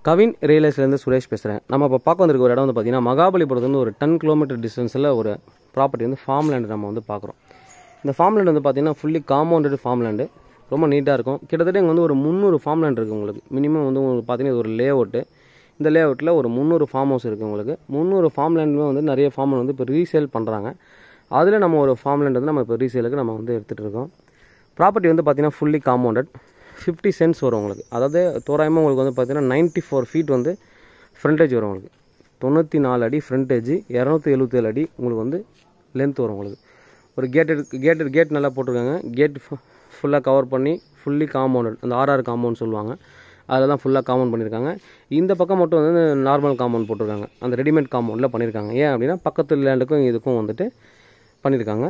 கவின் ரியலைஸ்லேருந்து சுரேஷ் பேசுகிறேன் நம்ம இப்போ பார்க்க வந்திருக்க ஒரு இடம் வந்து பார்த்தீங்கன்னா மகாபலிபுரத்துலேருந்து ஒரு டென் கிலோமீட்டர் டிஸ்டன்ஸில் ஒரு ப்ராப்பர்ட்டி வந்து ஃபார்ம் லேண்டு நம்ம வந்து பார்க்குறோம் இந்த ஃபார்ம் லேண்ட் வந்து பார்த்தீங்கன்னா ஃபுல்லி காம்பவுண்டட் ஃபார்ம் லேண்டு ரொம்ப நீட்டாக இருக்கும் கிட்டத்தட்ட இங்கே வந்து ஒரு முந்நூறு ஃபார்ம் லேண்ட் இருக்குது உங்களுக்கு மினிமம் வந்து உங்களுக்கு பார்த்தீங்கன்னா இது ஒரு லே அவுட்டு இந்த லே அவுட்டில் ஒரு முந்நூறு ஃபார்ம் ஹவுஸ் இருக்குது உங்களுக்கு முந்நூறு ஃபார்ம் லேண்டுமே வந்து நிறைய ஃபார்ம் வந்து இப்போ ரீசேல் பண்ணுறாங்க அதில் நம்ம ஒரு ஃபார்ம் லேண்ட் வந்து நம்ம இப்போ ரீசேலுக்கு நம்ம வந்து எடுத்துகிட்டு இருக்கோம் ப்ராப்பர்ட்டி வந்து பார்த்தீங்கன்னா ஃபுல்லி காம்பவுண்டட் ஃபிஃப்டி சென்ட்ஸ் வரும் உங்களுக்கு அதாவது தோராயமாக உங்களுக்கு வந்து பார்த்தீங்கன்னா நைன்ட்டி ஃபோர் ஃபீட் வந்து ஃப்ரண்டேஜ் வரும் உங்களுக்கு தொண்ணூற்றி நாலு அடி ஃப்ரண்டேஜ் இரநூத்தி எழுபத்தேழு அடி உங்களுக்கு வந்து லென்த் வரும் உங்களுக்கு ஒரு கேட்டட் கேட்டட் கேட் நல்லா போட்டிருக்காங்க கேட் ஃபுல்லாக கவர் பண்ணி ஃபுல்லி காம்பவுண்டட் அந்த ஆர்ஆர் காம்பவுண்ட் சொல்லுவாங்க அதில் தான் ஃபுல்லாக காம்பவுண்ட் பண்ணியிருக்காங்க இந்த பக்கம் மட்டும் வந்து நார்மல் காம்பவுண்ட் போட்டிருக்காங்க அந்த ரெடிமேட் காம்பவுண்டில் பண்ணியிருக்காங்க ஏன் அப்படின்னா பக்கத்து லேண்டுக்கும் இதுக்கும் வந்துட்டு பண்ணியிருக்காங்க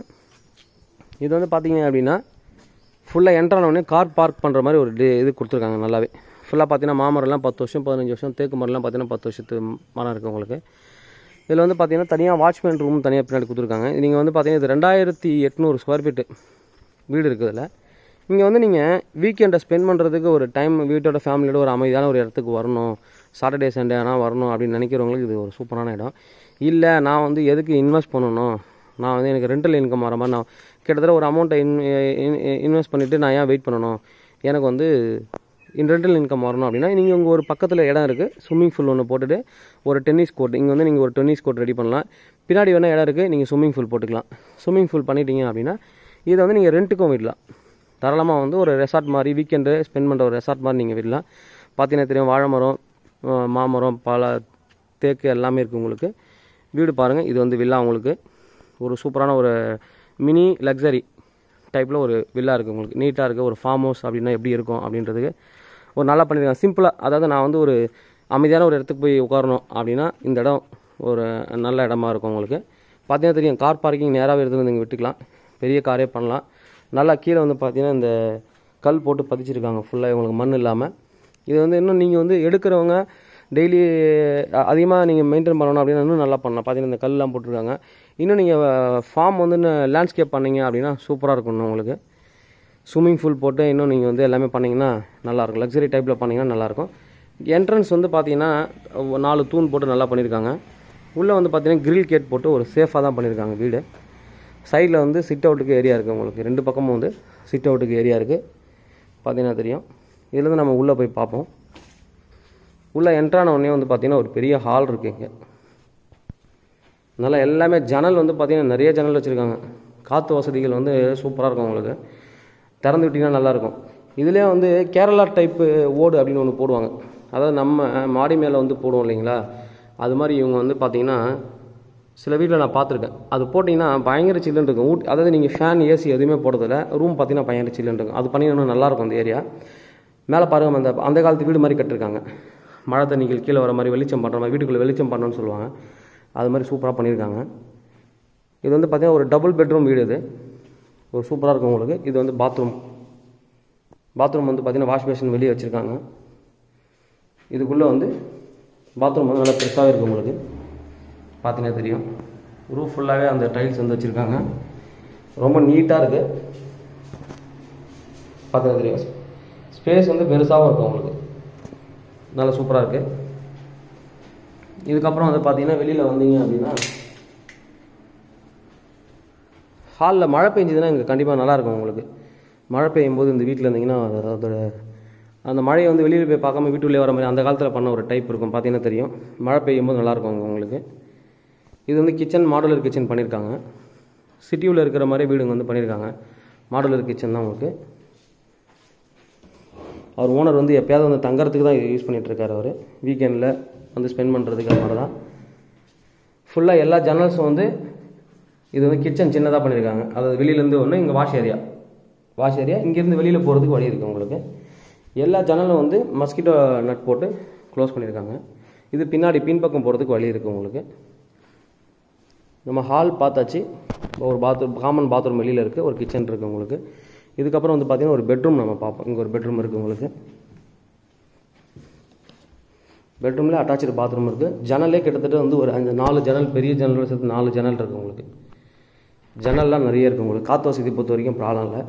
இது வந்து பார்த்தீங்க அப்படின்னா ஃபுல்லாக என்ட்ரானோடனே கார் பார்க் பண்ணுற மாதிரி ஒரு டி- இது கொடுத்துருக்காங்க நல்லாவே ஃபுல்லாக பார்த்தீங்கன்னா மாமரம்லாம் பத்து வருஷம் பதினஞ்சு வருஷம் தேக்கு மரம்லாம் பார்த்தீங்கன்னா பத்து வருஷத்து மரம் இருக்குது உங்களுக்கு இதில் வந்து பார்த்தீங்கன்னா தனியாக வாட்ச்மேன் ரூம் தனியாக பின்னாடி கொடுத்துருக்காங்க நீங்கள் வந்து பார்த்தீங்கன்னா இது ரெண்டாயிரத்தி எட்நூறு ஸ்கொயர் ஃபீட்டு வீடு இருக்குது இதில் இங்கே வந்து நீங்கள் வீக்கெண்டை ஸ்பெண்ட் பண்ணுறதுக்கு ஒரு டைம் வீட்டோட ஃபேமிலியோட ஒரு அமைதியான ஒரு இடத்துக்கு வரணும் சாட்டர்டே சண்டே ஆனால் வரணும் அப்படின்னு நினைக்கிறவங்களுக்கு இது ஒரு சூப்பரான இடம் இல்லை நான் வந்து எதுக்கு இன்வெஸ்ட் பண்ணணும் நான் வந்து எனக்கு ரெண்டல் இன்கம் வர மாதிரி நான் கிட்டத்தட்ட ஒரு அமௌண்ட்டை இன் இன்வெஸ்ட் பண்ணிவிட்டு நான் ஏன் வெயிட் பண்ணணும் எனக்கு வந்து இன் ரெண்டல் இன்கம் வரணும் அப்படின்னா நீங்கள் உங்கள் ஒரு பக்கத்தில் இடம் இருக்குது ஸ்விம்மிங் பூல் ஒன்று போட்டுட்டு ஒரு டென்னிஸ் கோர்ட் இங்கே வந்து நீங்கள் ஒரு டென்னிஸ் கோர்ட் ரெடி பண்ணலாம் பின்னாடி வேணால் இடம் இருக்குது நீங்கள் ஸ்விம்மிங் பூல் போட்டுக்கலாம் ஸ்விம்மிங் பூல் பண்ணிட்டீங்க அப்படின்னா இதை வந்து நீங்கள் ரெண்ட்டுக்கும் விடலாம் தாராளமாக வந்து ஒரு ரெசார்ட் மாதிரி வீக்கெண்டு ஸ்பெண்ட் பண்ணுற ஒரு ரெசார்ட் மாதிரி நீங்கள் விடலாம் பார்த்தீங்கன்னா தெரியும் வாழை மரம் அஹ் மாமரம் பல தேக்கு எல்லாமே இருக்குது உங்களுக்கு வீடு பாருங்கள் இது வந்து வில்லா உங்களுக்கு ஒரு சூப்பரான ஒரு மினி லக்ஸரி டைப்பில் ஒரு வில்லா இருக்குது உங்களுக்கு நீட்டாக இருக்குது ஒரு ஃபார்ம் ஹவுஸ் அப்படின்னா எப்படி இருக்கும் அப்படின்றதுக்கு ஒரு நல்லா பண்ணியிருக்காங்க சிம்பிளாக அதாவது நான் வந்து ஒரு அமைதியான ஒரு இடத்துக்கு போய் உட்காரணும் அப்படின்னா இந்த இடம் ஒரு நல்ல இடமா இருக்கும் உங்களுக்கு பார்த்தீங்கன்னா தெரியும் கார் பார்க்கிங் நேராகவே எடுத்துகிட்டு வந்து இங்கே விட்டுக்கலாம் பெரிய காரே பண்ணலாம் நல்லா கீழே வந்து பார்த்தீங்கன்னா இந்த கல் போட்டு பதிச்சிருக்காங்க ஃபுல்லாக உங்களுக்கு மண் இல்லாமல் இது வந்து இன்னும் நீங்கள் வந்து எடுக்கிறவங்க டெய்லி அதிகமாக நீங்கள் மெயின்டைன் பண்ணணும் அப்படின்னா இன்னும் நல்லா பண்ணலாம் பார்த்தீங்கன்னா இந்த கல்லாம் போட்டிருக்காங்க இன்னும் நீங்கள் ஃபார்ம் வந்து லேண்ட்ஸ்கேப் பண்ணீங்க அப்படின்னா சூப்பராக இருக்கும் இன்னும் உங்களுக்கு ஸ்விம்மிங் பூல் போட்டு இன்னும் நீங்கள் வந்து எல்லாமே பண்ணிங்கன்னா நல்லாயிருக்கும் லக்ஸரி டைப்பில் பண்ணிங்கன்னா நல்லாயிருக்கும் என்ட்ரன்ஸ் வந்து பார்த்தீங்கன்னா ஒரு நாலு தூண் போட்டு நல்லா பண்ணியிருக்காங்க உள்ளே வந்து பார்த்தீங்கன்னா கிரில் கேட் போட்டு ஒரு சேஃபாக தான் பண்ணியிருக்காங்க வீடு சைடில் வந்து சிட் அவுட்டுக்கு ஏரியா இருக்குது உங்களுக்கு ரெண்டு பக்கமும் வந்து சிட் அவுட்டுக்கு ஏரியா இருக்குது பார்த்தீங்கன்னா தெரியும் இதுலேருந்து நம்ம உள்ளே போய் பார்ப்போம் உள்ளே என்ட்ரான உடனே வந்து பார்த்தீங்கன்னா ஒரு பெரிய ஹால் இருக்குது இங்கே நல்லா எல்லாமே ஜன்னல் வந்து பார்த்தீங்கன்னா நிறைய ஜன்னல் வச்சுருக்காங்க காற்று வசதிகள் வந்து சூப்பராக இருக்கும் உங்களுக்கு திறந்து விட்டிங்கன்னா நல்லாயிருக்கும் இதுலேயே வந்து கேரளா டைப்பு ஓடு அப்படின்னு ஒன்று போடுவாங்க அதாவது நம்ம மாடி மேலே வந்து போடுவோம் இல்லைங்களா அது மாதிரி இவங்க வந்து பார்த்தீங்கன்னா சில வீட்டில் நான் பார்த்துருக்கேன் அது போட்டிங்கன்னா பயங்கர சில்லுன்னு இருக்கும் ஊட் அதாவது நீங்கள் ஃபேன் ஏசி எதுவுமே போடுறதில்ல ரூம் பார்த்தீங்கன்னா பயங்கர சில்லுன்னு இருக்கும் அது பண்ணிங்கன்னா நல்லாயிருக்கும் அந்த ஏரியா மேலே பாருங்க அந்த அந்த காலத்து வீடு மாதிரி கட்டிருக்காங்க மழை தண்ணிகள் கீழே வர மாதிரி வெளிச்சம் பண்ணுற மாதிரி வீட்டுக்குள்ளே வெளிச்சம் பண்ணணும்னு சொல்லுவாங்க அது மாதிரி சூப்பராக பண்ணியிருக்காங்க இது வந்து பார்த்தீங்கன்னா ஒரு டபுள் பெட்ரூம் வீடு இது ஒரு சூப்பராக இருக்கும் உங்களுக்கு இது வந்து பாத்ரூம் பாத்ரூம் வந்து பார்த்தீங்கன்னா வாஷ் பேஷன் வெளியே வச்சுருக்காங்க இதுக்குள்ளே வந்து பாத்ரூம் வந்து நல்லா பெருசாகவே இருக்கும் உங்களுக்கு பார்த்தீங்கன்னா தெரியும் ரூஃப் ஃபுல்லாகவே அந்த டைல்ஸ் வந்து வச்சுருக்காங்க ரொம்ப நீட்டாக இருக்குது பார்த்தீங்கன்னா தெரியும் ஸ்பேஸ் வந்து பெருசாகவும் இருக்கும் உங்களுக்கு நல்லா சூப்பராக இருக்குது இதுக்கப்புறம் வந்து பார்த்தீங்கன்னா வெளியில் வந்தீங்க அப்படின்னா ஹாலில் மழை பெஞ்சதுன்னா இங்கே கண்டிப்பாக நல்லாயிருக்கும் உங்களுக்கு மழை பெய்யும் போது இந்த வீட்டில் இருந்தீங்கன்னா அது- அதோட அந்த மழையை வந்து வெளியில் போய் பார்க்காம வீட்டுக்குள்ளே வர மாதிரி அந்த காலத்தில் பண்ண ஒரு டைப் இருக்கும் பார்த்தீங்கன்னா தெரியும் மழை பெய்யும் போது நல்லாயிருக்கும் அங்க உங்களுக்கு இது வந்து கிச்சன் மாடுலர் கிச்சன் பண்ணியிருக்காங்க சிட்டியில் இருக்கிற மாதிரி வீடுங்க வந்து பண்ணியிருக்காங்க மாடுலர் கிச்சன் தான் உங்களுக்கு அவர் ஓனர் வந்து எப்பயாவது வந்து தங்கறதுக்கு தான் யூஸ் பண்ணிட்டு இருக்காரு அவர் வீக்கெண்டில் வந்து ஸ்பெண்ட் பண்ணுறதுக்கு அது மாதிரி தான் ஃபுல்லாக எல்லா ஜன்னல்ஸும் வந்து இது வந்து கிச்சன் சின்னதாக பண்ணியிருக்காங்க அதாவது வெளியிலேருந்து ஒன்று இங்கே வாஷ் ஏரியா வாஷ் ஏரியா இங்கேருந்து வெளியில் போகிறதுக்கு வழி இருக்குது உங்களுக்கு எல்லா ஜன்னலும் வந்து மஸ்கிட்டோ நட் போட்டு க்ளோஸ் பண்ணியிருக்காங்க இது பின்னாடி பின்பக்கம் போகிறதுக்கு வழி இருக்குது உங்களுக்கு நம்ம ஹால் பார்த்தாச்சு ஒரு பாத்ரூம் காமன் பாத்ரூம் வெளியில் இருக்குது ஒரு கிச்சன் இருக்குது உங்களுக்கு இதுக்கப்புறம் வந்து பார்த்தீங்கன்னா ஒரு பெட்ரூம் நம்ம பார்ப்போம் இங்கே ஒரு பெட்ரூம் இருக்குது உங்களுக்கு பெட்ரூமில் அட்டாச்சு பாத்ரூம் இருக்குது ஜன்னலே கிட்டத்தட்ட வந்து ஒரு அஞ்சு நாலு ஜன்னல் பெரிய ஜன்னலோட சேர்த்து நாலு ஜன்னல் இருக்குது உங்களுக்கு ஜன்னல்லாம் நிறைய இருக்குது உங்களுக்கு காற்று வசதி பொறுத்த வரைக்கும் ப்ராப்ளம் இல்லை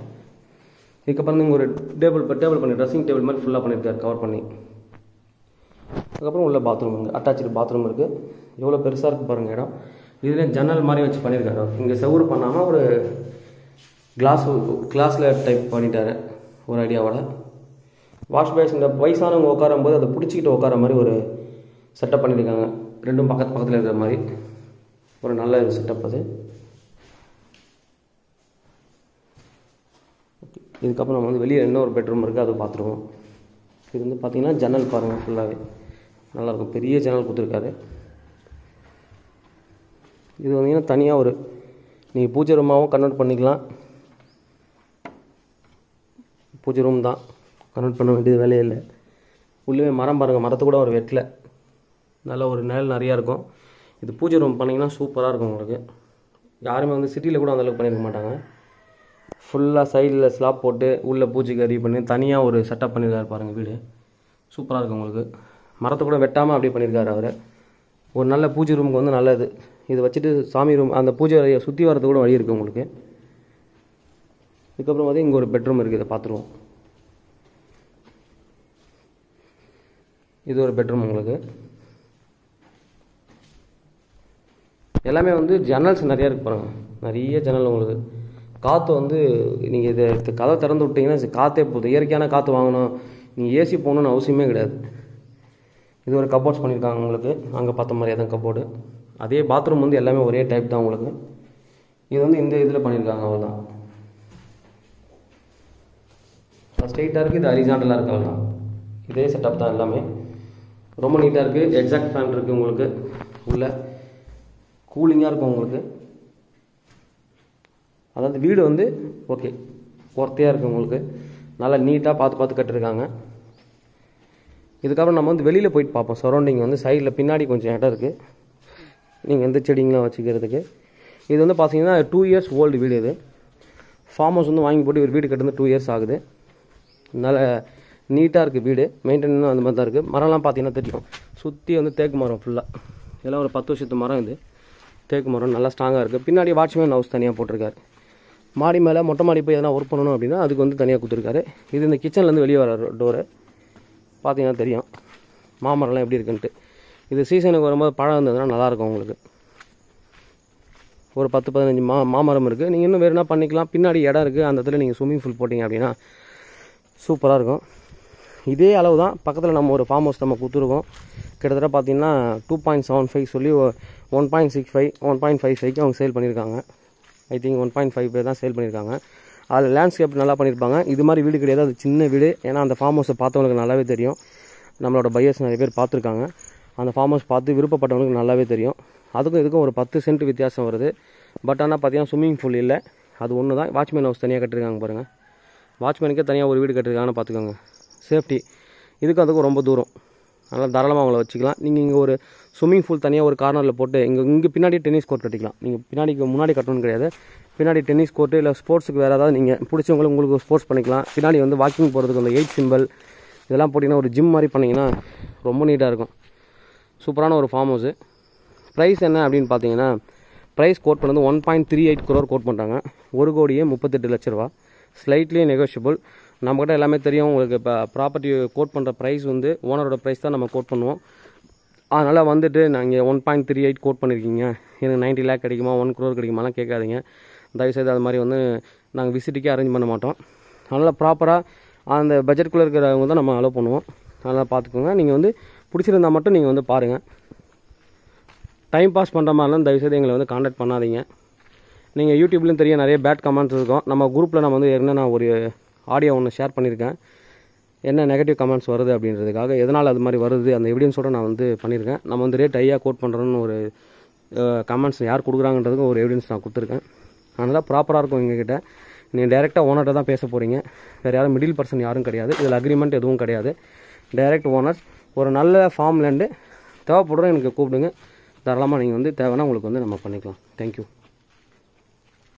இதுக்கப்புறம் இங்கே ஒரு டேபிள் டேபிள் பண்ணி ட்ரெஸ்ஸிங் டேபிள் மாதிரி ஃபுல்லாக பண்ணியிருக்காரு கவர் பண்ணி அதுக்கப்புறம் உள்ள பாத்ரூம் இங்கே அட்டாச்சு பாத்ரூம் இருக்குது எவ்வளோ பெருசாக இருக்குது பாருங்கள் இடம் இதில் ஜன்னல் மாதிரி வச்சு பண்ணியிருக்காரு இங்கே செவுரு பண்ணாமல் ஒரு கிளாஸ் கிளாஸில் டைப் பண்ணிட்டாரு ஒரு ஐடியாவோட வாஷ் பேஸ் இந்த வயசானவங்க உட்காரும்போது அதை பிடிச்சிக்கிட்டு உட்கார மாதிரி ஒரு செட்டப் பண்ணியிருக்காங்க ரெண்டும் பக்கத்து பக்கத்தில் இருக்கிற மாதிரி ஒரு நல்ல செட்டப் அது ஓகே இதுக்கப்புறம் நம்ம வந்து வெளியே இன்னொரு பெட்ரூம் இருக்குது அதை பார்த்துருவோம் இது வந்து பார்த்தீங்கன்னா ஜன்னல் பாருங்கள் ஃபுல்லாகவே நல்லாயிருக்கும் பெரிய ஜன்னல் கொடுத்துருக்காரு இது வந்தீங்கன்னா தனியாக ஒரு நீங்கள் பூஜை ரூமாகவும் கன்வெர்ட் பண்ணிக்கலாம் பூஜை ரூம் தான் கன்வெர்ட் பண்ண வேண்டியது வேலையே இல்லை உள்ளே மரம் பாருங்கள் மரத்து கூட ஒரு வெட்டில் நல்ல ஒரு நிழல் நிறையா இருக்கும் இது பூஜை ரூம் பண்ணிங்கன்னா சூப்பராக இருக்கும் உங்களுக்கு யாருமே வந்து சிட்டியில் கூட அந்தளவுக்கு பண்ணியிருக்க மாட்டாங்க ஃபுல்லாக சைடில் ஸ்லாப் போட்டு உள்ளே பூஜைக்கு ரெடி பண்ணி தனியாக ஒரு செட்டப் பண்ணியிருக்காரு பாருங்கள் வீடு சூப்பராக இருக்கும் உங்களுக்கு மரத்தை கூட வெட்டாமல் அப்படி பண்ணியிருக்காரு அவர் ஒரு நல்ல பூஜை ரூமுக்கு வந்து நல்லது இதை வச்சுட்டு சாமி ரூம் அந்த பூஜை அறையை சுற்றி வரது கூட வழி இருக்குது உங்களுக்கு இதுக்கப்புறம் வந்து இங்கே ஒரு பெட்ரூம் இருக்குது இதை பார்த்துருவோம் இது ஒரு பெட்ரூம் உங்களுக்கு எல்லாமே வந்து ஜன்னல்ஸ் நிறையா இருக்கு பாருங்க நிறைய ஜன்னல் உங்களுக்கு காற்று வந்து நீங்கள் இதை இந்த கதவை திறந்து விட்டீங்கன்னா காற்றே போகுது இயற்கையான காற்று வாங்கணும் நீங்கள் ஏசி போகணுன்னு அவசியமே கிடையாது இது ஒரு கபோர்ட்ஸ் பண்ணியிருக்காங்க உங்களுக்கு அங்கே பார்த்த மாதிரியே தான் கபோர்டு அதே பாத்ரூம் வந்து எல்லாமே ஒரே டைப் தான் உங்களுக்கு இது வந்து இந்த இதில் பண்ணியிருக்காங்க அவ்வளோதான் ஸ்ட்ரெயிட்டாக இருக்குது இது ஹரிசாண்டலாக இருக்கு அவ்வளோதான் இதே செட்டப் தான் எல்லாமே ரொம்ப நீட்டாக இருக்குது எக்ஸாக்ட் ஃபேன் இருக்குது உங்களுக்கு உள்ள கூலிங்காக இருக்கும் உங்களுக்கு அதாவது வீடு வந்து ஓகே ஒர்த்தையாக இருக்குது உங்களுக்கு நல்லா நீட்டாக பார்த்து பார்த்து கட்டிருக்காங்க இதுக்கப்புறம் நம்ம வந்து வெளியில் போயிட்டு பார்ப்போம் சரௌண்டிங் வந்து சைடில் பின்னாடி கொஞ்சம் இடம் இருக்குது நீங்கள் எந்த செடிங்களாம் வச்சுக்கிறதுக்கு இது வந்து பார்த்தீங்கன்னா டூ இயர்ஸ் ஓல்டு வீடு இது ஃபார்ம் ஹவுஸ் வந்து வாங்கி போட்டு ஒரு வீடு கட்டுறது டூ இயர்ஸ் ஆகுது அதனால் நீட்டாக இருக்குது வீடு மெயின்டெனன்ஸும் அந்த மாதிரி தான் இருக்குது மரம்லாம் பார்த்தீங்கன்னா தெரியும் சுற்றி வந்து தேக்கு மரம் ஃபுல்லாக இதெல்லாம் ஒரு பத்து வருஷத்து மரம் இது தேக்கு மரம் நல்லா ஸ்ட்ராங்காக இருக்குது பின்னாடி வாட்ச்மேன் ஹவுஸ் தனியாக போட்டிருக்காரு மாடி மேலே மொட்டை மாடி போய் எதனா ஒர்க் பண்ணணும் அப்படின்னா அதுக்கு வந்து தனியாக கொடுத்துருக்காரு இது இந்த கிச்சன்லேருந்து வெளியே வர டோரு பார்த்தீங்கன்னா தெரியும் மாமரம்லாம் எப்படி இருக்குன்ட்டு இது சீசனுக்கு வரும்போது பழம் இருந்ததுன்னா நல்லாயிருக்கும் உங்களுக்கு ஒரு பத்து பதினஞ்சு மா மாமரம் இருக்குது நீங்கள் இன்னும் வேறு என்ன பண்ணிக்கலாம் பின்னாடி இடம் இருக்குது அந்த இடத்துல நீங்கள் ஸ்விம்மிங் பூல் போட்டிங்க அப்படின்னா சூப்பராக இருக்கும் இதே அளவு தான் பக்கத்தில் நம்ம ஒரு ஃபார்ம் ஹவுஸ் நம்ம கொடுத்துருக்கோம் கிட்டத்தட்ட பார்த்தீங்கன்னா டூ பாயிண்ட் செவன் ஃபைவ் சொல்லி one point six five one point five ஃபைவ்க்கு அவங்க சேல் பண்ணியிருக்காங்க I think one point five தான் சேல் பண்ணியிருக்காங்க அதில் லேண்ட்ஸ்கேப் நல்லா பண்ணியிருப்பாங்க இது மாதிரி வீடு கிடையாது அது சின்ன வீடு ஏன்னா அந்த ஃபார்ம் ஹவுஸை பார்த்தவங்களுக்கு நல்லாவே தெரியும் நம்மளோட பையர்ஸ் நிறைய பேர் பார்த்துருக்காங்க அந்த ஃபார்ம் ஹவுஸ் பார்த்து விருப்பப்பட்டவங்களுக்கு நல்லாவே தெரியும் அதுக்கும் இதுக்கும் ஒரு பத்து சென்ட் வித்தியாசம் வருது பட் ஆனால் பார்த்தீங்கன்னா ஸ்விம்மிங் பூல் இல்லை அது ஒன்று தான் வாட்ச்மேன் ஹவுஸ் தனியாக கட்டிருக்காங்க பாருங்கள் வாட்ச்மேனுக்கே தனியாக ஒரு வீடு கட்டிருக்காங்கன்னு பார்த்துக்கோங்க சேஃப்டி இதுக்கும் அதுக்கும் ரொம்ப தூரம் அதனால் தாராளமாக அவங்கள வச்சுக்கலாம் நீங்கள் இங்கே ஒரு ஸ்விம்மிங் பூல் தனியாக ஒரு கார்னரில் போட்டு இங்கே இங்கே பின்னாடி டென்னிஸ் கோர்ட் கட்டிக்கலாம் நீங்கள் பின்னாடி முன்னாடி கட்டணும் கிடையாது பின்னாடி டென்னிஸ் கோர்ட்டு இல்லை ஸ்போர்ட்ஸுக்கு வேறு ஏதாவது நீங்கள் பிடிச்சவங்களுக்கு உங்களுக்கு ஸ்போர்ட்ஸ் பண்ணிக்கலாம் பின்னாடி வந்து வாக்கிங் போகிறதுக்கு அந்த எயிட் சிம்பிள் இதெல்லாம் போட்டிங்கன்னா ஒரு ஜிம் மாதிரி பண்ணிங்கன்னா ரொம்ப நீட்டாக இருக்கும் சூப்பரான ஒரு ஃபார்ம் ஹவுஸு ப்ரைஸ் என்ன அப்படின்னு பார்த்தீங்கன்னா ப்ரைஸ் கோட் பண்ணது one point three eight crore quote பண்ணுறாங்க ஒரு கோடியே முப்பத்தெட்டு லட்ச ரூபா ஸ்லைட்லி நெகோஷியபிள் நம்மக்கிட்ட எல்லாமே தெரியும் உங்களுக்கு இப்போ ப்ராப்பர்ட்டி கோட் பண்ணுற ப்ரைஸ் வந்து ஓனரோட ப்ரைஸ் தான் நம்ம கோட் பண்ணுவோம் அதனால் வந்துட்டு நாங்கள் one point three eight quote பண்ணியிருக்கீங்க எனக்கு நைன்ட்டி லேக் கிடைக்குமா ஒன் க்ரோர் கிடைக்குமாலாம் கேட்காதீங்க தயவுசெய்து அது மாதிரி வந்து நாங்கள் விசிட்டுக்கே அரேஞ்ச் பண்ண மாட்டோம் அதனால் ப்ராப்பராக அந்த பட்ஜெட்குள்ளே இருக்கிறவங்க தான் நம்ம அலோவ் பண்ணுவோம் அதனால் பார்த்துக்கோங்க நீங்கள் வந்து பிடிச்சிருந்தா மட்டும் நீங்கள் வந்து பாருங்கள் டைம் பாஸ் பண்ணுற மாதிரிலாம் தயவுசெய்து எங்களை வந்து காண்டாக்ட் பண்ணாதீங்க நீங்கள் யூடியூப்லேயும் தெரியும் நிறைய பேட் கமெண்ட்ஸ் இருக்கும் நம்ம குரூப்பில் நம்ம வந்து ஏற்கனவே நான் ஒரு ஆடியோ ஒன்று ஷேர் பண்ணியிருக்கேன் என்ன நெகட்டிவ் கமெண்ட்ஸ் வருது அப்படின்றதுக்காக எதனால் அது மாதிரி வருது அந்த எவிடன்ஸோட நான் வந்து பண்ணியிருக்கேன் நம்ம வந்து ரேட் ஐயா கோட் பண்ணுறோன்னு ஒரு கமெண்ட்ஸ் யார் கொடுக்குறாங்கன்றதுக்கும் ஒரு எவிடன்ஸ் நான் கொடுத்துருக்கேன் அதனால் ப்ராப்பராக இருக்கும் எங்ககிட்ட நீங்கள் டேரெக்டாக ஓனர்கிட்ட தான் பேச போகிறீங்க வேறு யாரும் மிடில் பர்சன் யாரும் கிடையாது இதில் அக்ரிமெண்ட் எதுவும் கிடையாது டைரக்ட் ஓனர்ஸ் ஒரு நல்ல ஃபார்ம் லேண்டு தேவைப்படுறோம் எனக்கு கூப்பிடுங்க தாராளமாக நீங்கள் வந்து தேவைன்னா உங்களுக்கு வந்து நம்ம பண்ணிக்கலாம் தேங்க்யூ